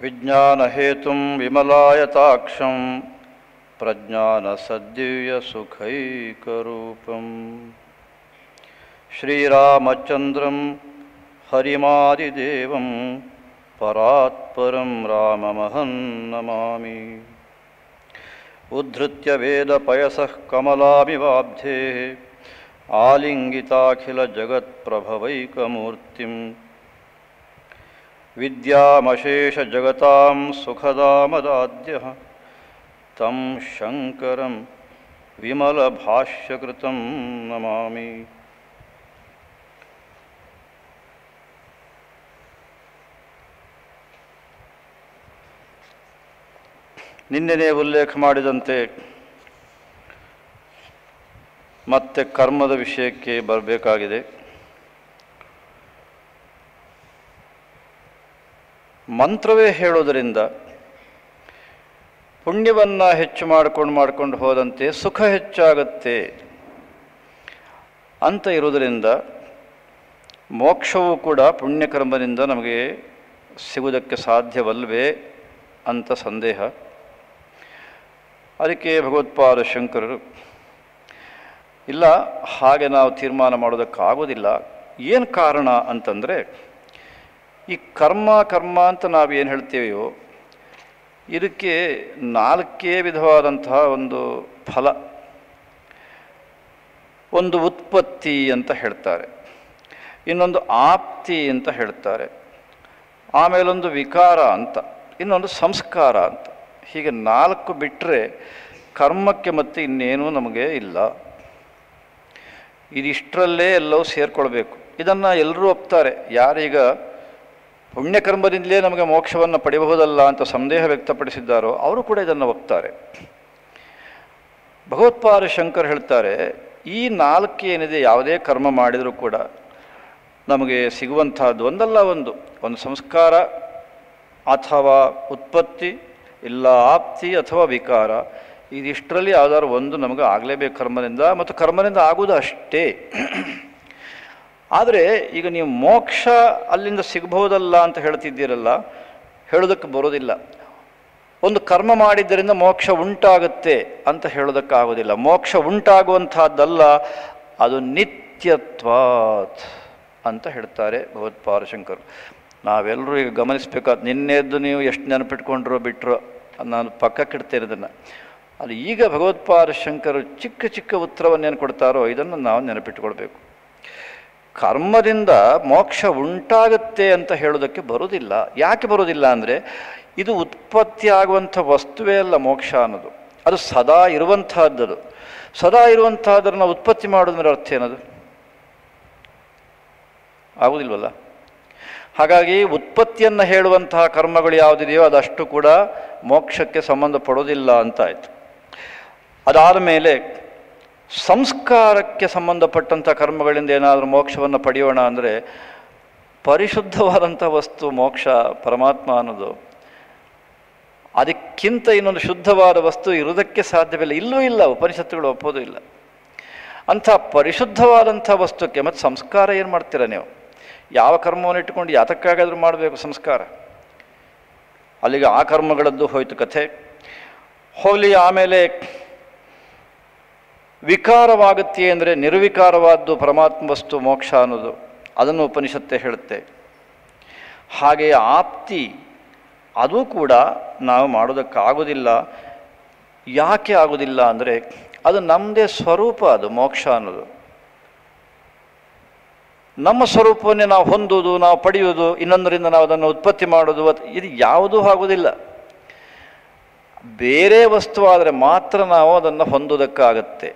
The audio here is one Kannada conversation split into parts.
विज्ञानहेतुं विमलायताक्षं प्रज्ञानसद्दिव्यसुखैकरूपम् श्रीरामचन्द्रं हरिमादिदेवं परात्परं राममहं नमामि उद्धृत्य वेदपयसः कमलामिवाब्धेः आलिङ्गिताखिलजगत्प्रभवैकमूर्तिम् विद्यामशेषजगतां सुखदामदाद्यः तं शङ्करं विमलभाष्यकृतं नमामि ನಿನ್ನೆನೇ ಉಲ್ಲೇಖ ಮಾಡಿದಂತೆ ಮತ್ತೆ ಕರ್ಮದ ವಿಷಯಕ್ಕೆ ಬರಬೇಕಾಗಿದೆ ಮಂತ್ರವೇ ಹೇಳೋದರಿಂದ ಪುಣ್ಯವನ್ನು ಹೆಚ್ಚು ಮಾಡಿಕೊಂಡು ಮಾಡ್ಕೊಂಡು ಹೋದಂತೆ ಸುಖ ಹೆಚ್ಚಾಗತ್ತೆ ಅಂತ ಇರುವುದರಿಂದ ಮೋಕ್ಷವೂ ಕೂಡ ಪುಣ್ಯಕರ್ಮದಿಂದ ನಮಗೆ ಸಿಗುವುದಕ್ಕೆ ಸಾಧ್ಯವಲ್ವೇ ಅಂತ ಸಂದೇಹ ಅದಕ್ಕೆ ಭಗವತ್ಪಾದ ಶಂಕರರು ಇಲ್ಲ ಹಾಗೆ ನಾವು ತೀರ್ಮಾನ ಮಾಡೋದಕ್ಕಾಗೋದಿಲ್ಲ ಏನು ಕಾರಣ ಅಂತಂದರೆ ಈ ಕರ್ಮ ಕರ್ಮ ಅಂತ ನಾವು ಏನು ಹೇಳ್ತೇವೆಯೋ ಇದಕ್ಕೆ ನಾಲ್ಕೇ ವಿಧವಾದಂತಹ ಒಂದು ಫಲ ಒಂದು ಉತ್ಪತ್ತಿ ಅಂತ ಹೇಳ್ತಾರೆ ಇನ್ನೊಂದು ಆಪ್ತಿ ಅಂತ ಹೇಳ್ತಾರೆ ಆಮೇಲೊಂದು ವಿಕಾರ ಅಂತ ಇನ್ನೊಂದು ಸಂಸ್ಕಾರ ಅಂತ ಹೀಗೆ ನಾಲ್ಕು ಬಿಟ್ಟರೆ ಕರ್ಮಕ್ಕೆ ಮತ್ತೆ ಇನ್ನೇನೂ ನಮಗೆ ಇಲ್ಲ ಇದಿಷ್ಟರಲ್ಲೇ ಎಲ್ಲವೂ ಸೇರಿಕೊಳ್ಬೇಕು ಇದನ್ನು ಎಲ್ಲರೂ ಒಪ್ತಾರೆ ಯಾರೀಗ ಪುಣ್ಯಕರ್ಮದಿಂದಲೇ ನಮಗೆ ಮೋಕ್ಷವನ್ನು ಪಡೆಯಬಹುದಲ್ಲ ಅಂತ ಸಂದೇಹ ವ್ಯಕ್ತಪಡಿಸಿದ್ದಾರೋ ಅವರು ಕೂಡ ಇದನ್ನು ಒಪ್ತಾರೆ ಭಗವತ್ಪಾದ ಶಂಕರ್ ಹೇಳ್ತಾರೆ ಈ ನಾಲ್ಕು ಏನಿದೆ ಯಾವುದೇ ಕರ್ಮ ಮಾಡಿದರೂ ಕೂಡ ನಮಗೆ ಸಿಗುವಂತಹದ್ದು ಒಂದಲ್ಲ ಒಂದು ಒಂದು ಸಂಸ್ಕಾರ ಅಥವಾ ಉತ್ಪತ್ತಿ ಇಲ್ಲ ಆಪ್ತಿ ಅಥವಾ ವಿಕಾರ ಇದಿಷ್ಟರಲ್ಲಿ ಯಾವ್ದಾದ್ರು ಒಂದು ನಮಗೆ ಆಗಲೇಬೇಕು ಕರ್ಮದಿಂದ ಮತ್ತು ಕರ್ಮದಿಂದ ಆಗುವುದು ಅಷ್ಟೇ ಆದರೆ ಈಗ ನೀವು ಮೋಕ್ಷ ಅಲ್ಲಿಂದ ಸಿಗಬಹುದಲ್ಲ ಅಂತ ಹೇಳ್ತಿದ್ದೀರಲ್ಲ ಹೇಳೋದಕ್ಕೆ ಬರೋದಿಲ್ಲ ಒಂದು ಕರ್ಮ ಮಾಡಿದ್ದರಿಂದ ಮೋಕ್ಷ ಉಂಟಾಗುತ್ತೆ ಅಂತ ಹೇಳೋದಕ್ಕಾಗೋದಿಲ್ಲ ಮೋಕ್ಷ ಉಂಟಾಗುವಂತಹದ್ದಲ್ಲ ಅದು ನಿತ್ಯತ್ವಾತ್ ಅಂತ ಹೇಳ್ತಾರೆ ಭಗವತ್ಪಾದ ಶಂಕರ್ ನಾವೆಲ್ಲರೂ ಈಗ ಗಮನಿಸಬೇಕಾದ ನಿನ್ನೆದ್ದು ನೀವು ಎಷ್ಟು ನೆನಪಿಟ್ಕೊಂಡ್ರೋ ಬಿಟ್ಟರೋ ನಾನು ಪಕ್ಕಕ್ಕಿಡ್ತೇನೆ ಇದನ್ನು ಅಲ್ಲಿ ಈಗ ಭಗವತ್ಪಾದ ಶಂಕರು ಚಿಕ್ಕ ಚಿಕ್ಕ ಉತ್ತರವನ್ನೇನು ಕೊಡ್ತಾರೋ ಇದನ್ನು ನಾವು ನೆನಪಿಟ್ಕೊಳ್ಬೇಕು ಕರ್ಮದಿಂದ ಮೋಕ್ಷ ಉಂಟಾಗುತ್ತೆ ಅಂತ ಹೇಳೋದಕ್ಕೆ ಬರೋದಿಲ್ಲ ಯಾಕೆ ಬರೋದಿಲ್ಲ ಅಂದರೆ ಇದು ಉತ್ಪತ್ತಿ ಆಗುವಂಥ ವಸ್ತುವೇ ಅಲ್ಲ ಮೋಕ್ಷ ಅನ್ನೋದು ಅದು ಸದಾ ಇರುವಂತಹದ್ದದು ಸದಾ ಇರುವಂತಹದನ್ನು ಉತ್ಪತ್ತಿ ಮಾಡೋದ್ರ ಅರ್ಥ ಏನದು ಆಗುವುದಿಲ್ವಲ್ಲ ಹಾಗಾಗಿ ಉತ್ಪತ್ತಿಯನ್ನು ಹೇಳುವಂತಹ ಕರ್ಮಗಳು ಯಾವುದಿದೆಯೋ ಅದಷ್ಟು ಕೂಡ ಮೋಕ್ಷಕ್ಕೆ ಸಂಬಂಧಪಡೋದಿಲ್ಲ ಅಂತ ಆಯಿತು ಅದಾದ ಮೇಲೆ ಸಂಸ್ಕಾರಕ್ಕೆ ಸಂಬಂಧಪಟ್ಟಂಥ ಕರ್ಮಗಳಿಂದ ಏನಾದರೂ ಮೋಕ್ಷವನ್ನು ಪಡೆಯೋಣ ಅಂದರೆ ಪರಿಶುದ್ಧವಾದಂಥ ವಸ್ತು ಮೋಕ್ಷ ಪರಮಾತ್ಮ ಅನ್ನೋದು ಅದಕ್ಕಿಂತ ಇನ್ನೊಂದು ಶುದ್ಧವಾದ ವಸ್ತು ಇರುವುದಕ್ಕೆ ಸಾಧ್ಯವಿಲ್ಲ ಇಲ್ಲೂ ಇಲ್ಲ ಉಪನಿಷತ್ತುಗಳು ಒಪ್ಪೋದು ಇಲ್ಲ ಅಂಥ ಪರಿಶುದ್ಧವಾದಂಥ ವಸ್ತುಕ್ಕೆ ಮತ್ತು ಸಂಸ್ಕಾರ ಏನು ಮಾಡ್ತೀರ ನೀವು ಯಾವ ಕರ್ಮವನ್ನು ಇಟ್ಟುಕೊಂಡು ಯಾತಕ್ಕಾಗಾದರೂ ಮಾಡಬೇಕು ಸಂಸ್ಕಾರ ಅಲ್ಲಿಗೆ ಆ ಕರ್ಮಗಳದ್ದು ಹೋಯಿತು ಕಥೆ ಹೋಗಲಿ ಆಮೇಲೆ ವಿಕಾರವಾಗುತ್ತೆ ಅಂದರೆ ನಿರ್ವಿಕಾರವಾದ್ದು ಪರಮಾತ್ಮ ವಸ್ತು ಮೋಕ್ಷ ಅನ್ನೋದು ಅದನ್ನು ಉಪನಿಷತ್ತೆ ಹೇಳುತ್ತೆ ಹಾಗೆ ಆಪ್ತಿ ಅದು ಕೂಡ ನಾವು ಮಾಡೋದಕ್ಕಾಗೋದಿಲ್ಲ ಯಾಕೆ ಆಗೋದಿಲ್ಲ ಅಂದರೆ ಅದು ನಮ್ಮದೇ ಸ್ವರೂಪ ಅದು ಮೋಕ್ಷ ಅನ್ನೋದು ನಮ್ಮ ಸ್ವರೂಪವನ್ನೇ ನಾವು ಹೊಂದುವುದು ನಾವು ಪಡೆಯುವುದು ಇನ್ನೊಂದರಿಂದ ನಾವು ಅದನ್ನು ಉತ್ಪತ್ತಿ ಮಾಡೋದು ಇದು ಯಾವುದೂ ಆಗೋದಿಲ್ಲ ಬೇರೆ ವಸ್ತುವಾದರೆ ಮಾತ್ರ ನಾವು ಅದನ್ನು ಹೊಂದೋದಕ್ಕಾಗತ್ತೆ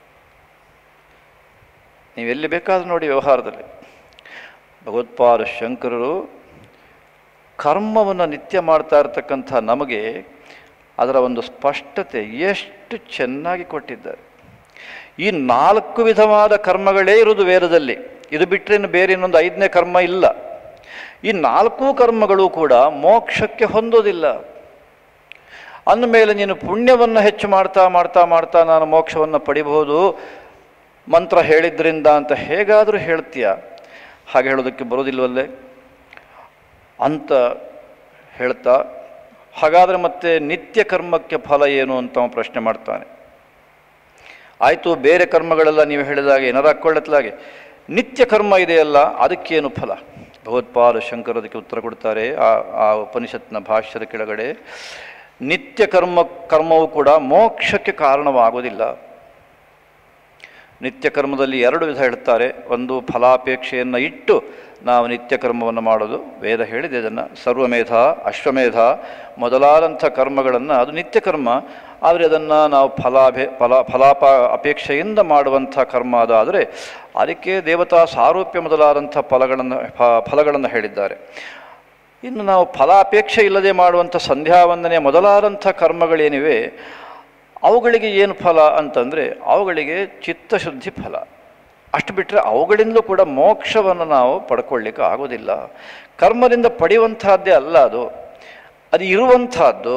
ನೀವೆಲ್ಲಿ ಬೇಕಾದರೂ ನೋಡಿ ವ್ಯವಹಾರದಲ್ಲಿ ಭಗವತ್ಪಾದ ಶಂಕರರು ಕರ್ಮವನ್ನು ನಿತ್ಯ ಮಾಡ್ತಾ ಇರತಕ್ಕಂಥ ನಮಗೆ ಅದರ ಒಂದು ಸ್ಪಷ್ಟತೆ ಎಷ್ಟು ಚೆನ್ನಾಗಿ ಕೊಟ್ಟಿದ್ದಾರೆ ಈ ನಾಲ್ಕು ವಿಧವಾದ ಕರ್ಮಗಳೇ ಇರುವುದು ವೇದದಲ್ಲಿ ಇದು ಬಿಟ್ಟರೆ ಇನ್ನು ಬೇರೆ ಇನ್ನೊಂದು ಐದನೇ ಕರ್ಮ ಇಲ್ಲ ಈ ನಾಲ್ಕು ಕರ್ಮಗಳು ಕೂಡ ಮೋಕ್ಷಕ್ಕೆ ಹೊಂದೋದಿಲ್ಲ ಅಂದಮೇಲೆ ನೀನು ಪುಣ್ಯವನ್ನು ಹೆಚ್ಚು ಮಾಡ್ತಾ ಮಾಡ್ತಾ ಮಾಡ್ತಾ ನಾನು ಮೋಕ್ಷವನ್ನು ಪಡಿಬಹುದು ಮಂತ್ರ ಹೇಳಿದ್ರಿಂದ ಅಂತ ಹೇಗಾದರೂ ಹೇಳ್ತೀಯ ಹಾಗೆ ಹೇಳೋದಕ್ಕೆ ಬರೋದಿಲ್ವಲ್ಲೇ ಅಂತ ಹೇಳ್ತಾ ಹಾಗಾದರೆ ಮತ್ತೆ ನಿತ್ಯ ಕರ್ಮಕ್ಕೆ ಫಲ ಏನು ಅಂತ ಅವನು ಪ್ರಶ್ನೆ ಮಾಡ್ತಾನೆ ಆಯಿತು ಬೇರೆ ಕರ್ಮಗಳೆಲ್ಲ ನೀವು ಹೇಳಿದಾಗೆ ಏನಾರು ಹಾಕ್ಕೊಳ್ಳತ್ಲಾಗೆ ನಿತ್ಯ ಕರ್ಮ ಇದೆಯಲ್ಲ ಅದಕ್ಕೇನು ಫಲ ಭಗವತ್ಪಾದ ಶಂಕರ್ ಅದಕ್ಕೆ ಉತ್ತರ ಕೊಡ್ತಾರೆ ಆ ಆ ಉಪನಿಷತ್ನ ಭಾಷ್ಯದ ಕೆಳಗಡೆ ನಿತ್ಯ ಕರ್ಮ ಕರ್ಮವು ಕೂಡ ಮೋಕ್ಷಕ್ಕೆ ಕಾರಣವಾಗುವುದಿಲ್ಲ ನಿತ್ಯ ಕರ್ಮದಲ್ಲಿ ಎರಡು ವಿಧ ಹೇಳ್ತಾರೆ ಒಂದು ಫಲಾಪೇಕ್ಷೆಯನ್ನು ಇಟ್ಟು ನಾವು ನಿತ್ಯ ಕರ್ಮವನ್ನು ಮಾಡೋದು ವೇದ ಹೇಳಿದೆ ಅದನ್ನು ಸರ್ವಮೇಧ ಅಶ್ವಮೇಧ ಮೊದಲಾದಂಥ ಕರ್ಮಗಳನ್ನು ಅದು ನಿತ್ಯ ಕರ್ಮ ಆದರೆ ಅದನ್ನು ನಾವು ಫಲಾಭೆ ಫಲ ಫಲಾಪ ಅಪೇಕ್ಷೆಯಿಂದ ಮಾಡುವಂಥ ಕರ್ಮ ಅದಾದರೆ ಅದಕ್ಕೆ ದೇವತಾ ಸಾರೂಪ್ಯ ಮೊದಲಾದಂಥ ಫಲಗಳನ್ನು ಫ- ಫಲಗಳನ್ನು ಹೇಳಿದ್ದಾರೆ ಇನ್ನು ನಾವು ಫಲಾಪೇಕ್ಷೆ ಇಲ್ಲದೆ ಮಾಡುವಂಥ ಸಂಧ್ಯಾವಂದನೆ ಮೊದಲಾದಂಥ ಕರ್ಮಗಳೇನಿವೆ ಅವುಗಳಿಗೆ ಏನು ಫಲ ಅಂತಂದರೆ ಅವುಗಳಿಗೆ ಚಿತ್ತಶುದ್ಧಿ ಫಲ ಅಷ್ಟು ಬಿಟ್ಟರೆ ಅವುಗಳಿಂದಲೂ ಕೂಡ ಮೋಕ್ಷವನ್ನು ನಾವು ಪಡ್ಕೊಳ್ಳಿಕ್ಕೆ ಆಗೋದಿಲ್ಲ ಕರ್ಮದಿಂದ ಪಡೆಯುವಂತಹದ್ದೇ ಅಲ್ಲ ಅದು ಅದು ಇರುವಂತಹದ್ದು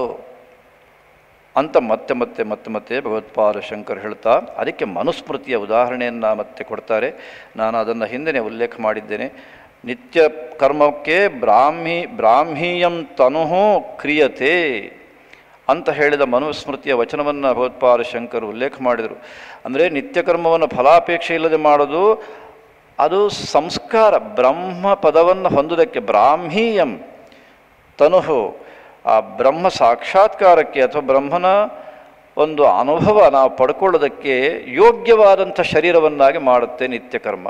ಅಂತ ಮತ್ತೆ ಮತ್ತೆ ಮತ್ತೆ ಮತ್ತೆ ಭಗವತ್ಪಾದ ಶಂಕರ್ ಹೇಳ್ತಾ ಅದಕ್ಕೆ ಮನುಸ್ಮೃತಿಯ ಉದಾಹರಣೆಯನ್ನು ಮತ್ತೆ ಕೊಡ್ತಾರೆ ನಾನು ಅದನ್ನು ಹಿಂದೆನೇ ಉಲ್ಲೇಖ ಮಾಡಿದ್ದೇನೆ ನಿತ್ಯ ಕರ್ಮಕ್ಕೆ ಬ್ರಾಹ್ಮಿ ಬ್ರಾಹ್ಮೀಯಂ ತನುಹು ಕ್ರಿಯತೆ ಅಂತ ಹೇಳಿದ ಮನುಸ್ಮೃತಿಯ ವಚನವನ್ನು ಭಗವತ್ಪಾದ ಶಂಕರ್ ಉಲ್ಲೇಖ ಮಾಡಿದರು ಅಂದರೆ ನಿತ್ಯ ಕರ್ಮವನ್ನು ಫಲಾಪೇಕ್ಷೆ ಇಲ್ಲದೆ ಮಾಡೋದು ಅದು ಸಂಸ್ಕಾರ ಬ್ರಹ್ಮ ಪದವನ್ನು ಹೊಂದುವುದಕ್ಕೆ ಬ್ರಾಹ್ಮೀಯಂ ತನುಹು ಆ ಬ್ರಹ್ಮ ಸಾಕ್ಷಾತ್ಕಾರಕ್ಕೆ ಅಥವಾ ಬ್ರಹ್ಮನ ಒಂದು ಅನುಭವ ನಾವು ಪಡ್ಕೊಳ್ಳೋದಕ್ಕೆ ಯೋಗ್ಯವಾದಂಥ ಶರೀರವನ್ನಾಗಿ ಮಾಡುತ್ತೆ ನಿತ್ಯ ಕರ್ಮ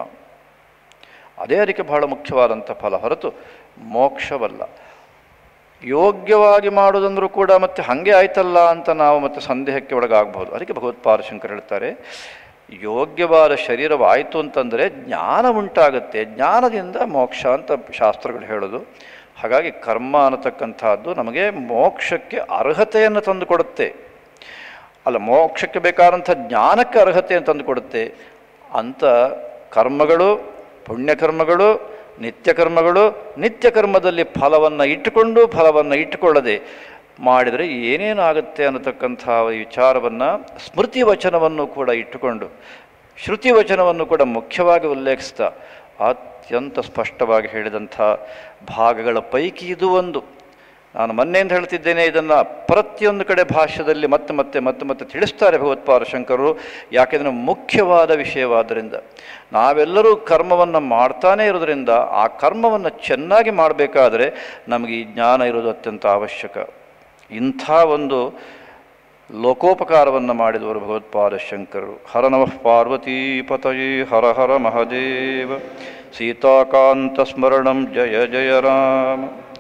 ಅದೇ ಅದಕ್ಕೆ ಬಹಳ ಮುಖ್ಯವಾದಂಥ ಫಲ ಹೊರತು ಮೋಕ್ಷವಲ್ಲ ಯೋಗ್ಯವಾಗಿ ಮಾಡೋದಂದ್ರೂ ಕೂಡ ಮತ್ತೆ ಹಾಗೆ ಆಯ್ತಲ್ಲ ಅಂತ ನಾವು ಮತ್ತೆ ಸಂದೇಹಕ್ಕೆ ಒಳಗಾಗಬಹುದು ಅದಕ್ಕೆ ಭಗವತ್ಪಾದ ಶಂಕರ್ ಹೇಳ್ತಾರೆ ಯೋಗ್ಯವಾದ ಶರೀರವಾಯಿತು ಅಂತಂದರೆ ಜ್ಞಾನ ಉಂಟಾಗುತ್ತೆ ಜ್ಞಾನದಿಂದ ಮೋಕ್ಷ ಅಂತ ಶಾಸ್ತ್ರಗಳು ಹೇಳೋದು ಹಾಗಾಗಿ ಕರ್ಮ ಅನ್ನತಕ್ಕಂಥದ್ದು ನಮಗೆ ಮೋಕ್ಷಕ್ಕೆ ಅರ್ಹತೆಯನ್ನು ತಂದು ಕೊಡುತ್ತೆ ಅಲ್ಲ ಮೋಕ್ಷಕ್ಕೆ ಬೇಕಾದಂಥ ಜ್ಞಾನಕ್ಕೆ ಅರ್ಹತೆಯನ್ನು ತಂದು ಕೊಡುತ್ತೆ ಅಂತ ಕರ್ಮಗಳು ಪುಣ್ಯಕರ್ಮಗಳು ನಿತ್ಯ ಕರ್ಮಗಳು ನಿತ್ಯ ಕರ್ಮದಲ್ಲಿ ಫಲವನ್ನು ಇಟ್ಟುಕೊಂಡು ಫಲವನ್ನು ಇಟ್ಟುಕೊಳ್ಳದೆ ಮಾಡಿದರೆ ಏನೇನಾಗುತ್ತೆ ಅನ್ನತಕ್ಕಂಥ ವಿಚಾರವನ್ನು ಸ್ಮೃತಿ ವಚನವನ್ನು ಕೂಡ ಇಟ್ಟುಕೊಂಡು ಶ್ರುತಿ ವಚನವನ್ನು ಕೂಡ ಮುಖ್ಯವಾಗಿ ಉಲ್ಲೇಖಿಸ್ತಾ ಅತ್ಯಂತ ಸ್ಪಷ್ಟವಾಗಿ ಹೇಳಿದಂಥ ಭಾಗಗಳ ಪೈಕಿ ಇದು ಒಂದು ನಾನು ಮೊನ್ನೆಯಿಂದ ಹೇಳ್ತಿದ್ದೇನೆ ಇದನ್ನು ಪ್ರತಿಯೊಂದು ಕಡೆ ಭಾಷ್ಯದಲ್ಲಿ ಮತ್ತೆ ಮತ್ತೆ ಮತ್ತೆ ಮತ್ತೆ ತಿಳಿಸ್ತಾರೆ ಭಗವತ್ಪಾದ ಶಂಕರರು ಯಾಕೆಂದರೆ ಮುಖ್ಯವಾದ ವಿಷಯವಾದ್ದರಿಂದ ನಾವೆಲ್ಲರೂ ಕರ್ಮವನ್ನು ಮಾಡ್ತಾನೇ ಇರೋದ್ರಿಂದ ಆ ಕರ್ಮವನ್ನು ಚೆನ್ನಾಗಿ ಮಾಡಬೇಕಾದ್ರೆ ನಮಗೆ ಈ ಜ್ಞಾನ ಇರೋದು ಅತ್ಯಂತ ಅವಶ್ಯಕ ಇಂಥ ಒಂದು ಲೋಕೋಪಕಾರವನ್ನು ಮಾಡಿದವರು ಭಗವತ್ಪಾದ ಶಂಕರರು ಹರ ನಮಃ ಪಾರ್ವತೀ ಪತಯೇ ಹರ ಹರ ಮಹದೇವ ಸೀತಾಕಾಂತ ಸ್ಮರಣಂ ಜಯ ಜಯ ರಾಮ